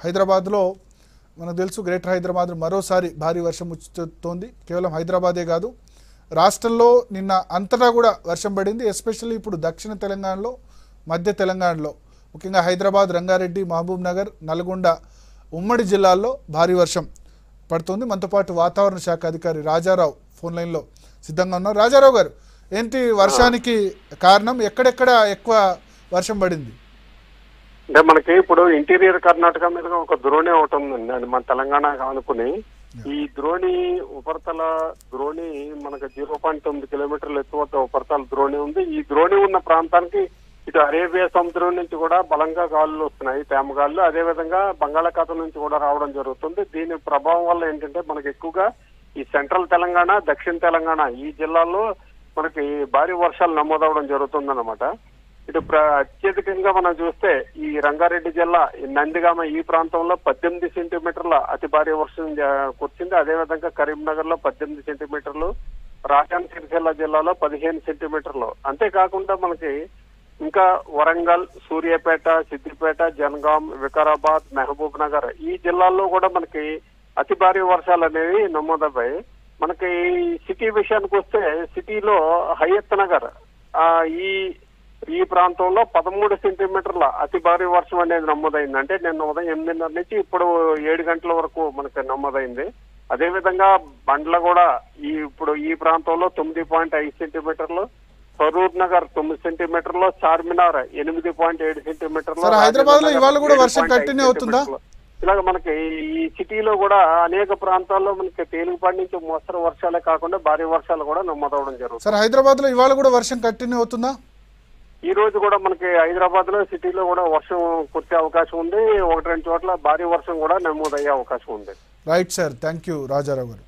హైదరాబాద్లో మనకు తెలుసు గ్రేటర్ హైదరాబాద్ మరోసారి భారీ వర్షం వచ్చుతోంది కేవలం హైదరాబాదే కాదు రాష్ట్రంలో నిన్న అంతటా కూడా వర్షం పడింది ఎస్పెషల్లీ ఇప్పుడు దక్షిణ తెలంగాణలో మధ్య తెలంగాణలో ముఖ్యంగా హైదరాబాద్ రంగారెడ్డి మహబూబ్ నగర్ నల్గొండ ఉమ్మడి జిల్లాల్లో భారీ వర్షం పడుతుంది మనతో పాటు వాతావరణ శాఖ అధికారి రాజారావు ఫోన్ లైన్లో సిద్ధంగా ఉన్నారు రాజారావు గారు ఏంటి వర్షానికి కారణం ఎక్కడెక్కడ ఎక్కువ వర్షం పడింది అంటే మనకి ఇప్పుడు ఇంటీరియర్ కర్ణాటక మీద ఒక ద్రోణి ఒకటి ఉందండి అది మన తెలంగాణ అనుకుని ఈ ద్రోణి ఉపరితల ద్రోణి మనకు జీరో పాయింట్ తొమ్మిది కిలోమీటర్ల ఎత్తు వద్ద ఉపరితల ద్రోణి ఉంది ఈ ద్రోణి ఉన్న ప్రాంతానికి ఇటు అరేబియా సముద్రం నుంచి కూడా బలంగా గాలులు వస్తున్నాయి తేమ గాలులు అదే విధంగా బంగాళాఖాతం నుంచి కూడా రావడం జరుగుతుంది దీని ప్రభావం వల్ల ఏంటంటే మనకి ఎక్కువగా ఈ సెంట్రల్ తెలంగాణ దక్షిణ తెలంగాణ ఈ జిల్లాల్లో మనకి భారీ వర్షాలు నమోదవడం జరుగుతుందన్నమాట ఇటు ప్ర- అత్యధికంగా మనం చూస్తే ఈ రంగారెడ్డి జిల్లా ఈ నందిగామ ఈ ప్రాంతంలో పద్దెనిమిది సెంటీమీటర్ల అతి భారీ వర్షం జ- కురిసింది అదేవిధంగా కరీంనగర్ లో పద్దెనిమిది సెంటీమీటర్లు రాజాన్ సిరిసిల్ల జిల్లాలో పదిహేను సెంటీమీటర్లు అంతేకాకుండా మనకి ఇంకా వరంగల్ సూర్యాపేట సిద్దిపేట జనగాం వికారాబాద్ మహబూబ్ నగర్ ఈ జిల్లాల్లో కూడా మనకి అతి భారీ వర్షాలు అనేవి నమోదయ్యాయి మనకి సిటీ విషయానికి వస్తే సిటీలో హయత్ నగర్ ఆ, ఈ ఈ ప్రాంతంలో పదమూడు సెంటీమీటర్ల అతి భారీ వర్షం అనేది నమోదైంది అంటే నిన్న ఉదయం ఎనిమిదిన్నర నుంచి ఇప్పుడు ఏడు గంటల వరకు మనకి నమోదైంది అదే విధంగా బండ్ల కూడా ఈ ఇప్పుడు ఈ ప్రాంతంలో తొమ్మిది పాయింట్ ఐదు సెంటీమీటర్లు సరూర్ నగర్ తొమ్మిది సెంటీమీటర్లు చార్మినార్ ఎనిమిది పాయింట్ ఏడు సెంటీమీటర్లు సార్, హైదరాబాద్ లో రాజేంద్ర ఇవాళ కూడా నగర్ వర్షం 7.5 కంటిన్యూ అవుతుందా? సెంటీమీటర్లు. ఇలాగ మనకి ఈ సిటీలో కూడా అనేక ప్రాంతాల్లో మనకి తేలికపాటి నుంచి మోస్తరు వర్షాలే కాకుండా భారీ వర్షాలు కూడా నమోదవడం జరుగుతుంది సార్ హైదరాబాద్లో ఇవాళ కూడా వర్షం కంటిన్యూ అవుతుందా ఈ రోజు కూడా మనకి హైదరాబాద్ లో సిటీలో కూడా వర్షం కురిసే అవకాశం ఉంది ఒకటి రెండు చోట్ల భారీ వర్షం కూడా నమోదయ్యే అవకాశం ఉంది right sir thank you Rajarao గారు